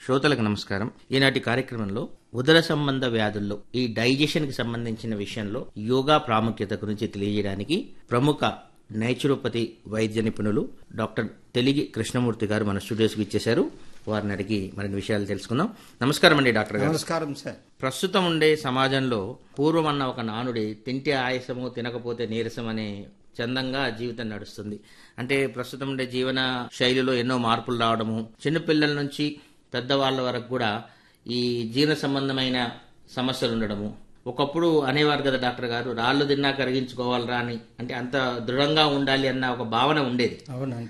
శ్రోతలకు నమస్కారం ఈనాటి కార్యక్రమంలో ఉదర సంబంధ వ్యాధుల్లో ఈ డైజెషన్ కి సంబంధించిన విషయంలో యోగా ప్రాముఖ్యత గురించి తెలియజేయడానికి ప్రముఖ నేచురోపతి వైద్య నిపుణులు డాక్టర్ తెలిగి కృష్ణమూర్తి గారు మన స్టూడియోస్కి ఇచ్చేశారు వారిని అడిగి మరిన్ని విషయాలు తెలుసుకుందాం నమస్కారం అండి డాక్టర్ గారు నమస్కారం సార్ ప్రస్తుతం ఉండే సమాజంలో పూర్వం అన్న ఒక నానుడి తింటే ఆయాసము తినకపోతే నీరసం అనే చందంగా జీవితం నడుస్తుంది అంటే ప్రస్తుతం ఉండే జీవన శైలిలో ఎన్నో మార్పులు రావడము చిన్నపిల్లల నుంచి పెద్దవాళ్ళ వరకు కూడా ఈ జీర్ణ సంబంధమైన సమస్యలు ఉండడము ఒకప్పుడు అనేవారు కదా డాక్టర్ గారు రాళ్ళు తిన్నా కరిగించుకోవాలరా అని అంటే అంత దృఢంగా ఉండాలి అన్న ఒక భావన ఉండేది అవునండి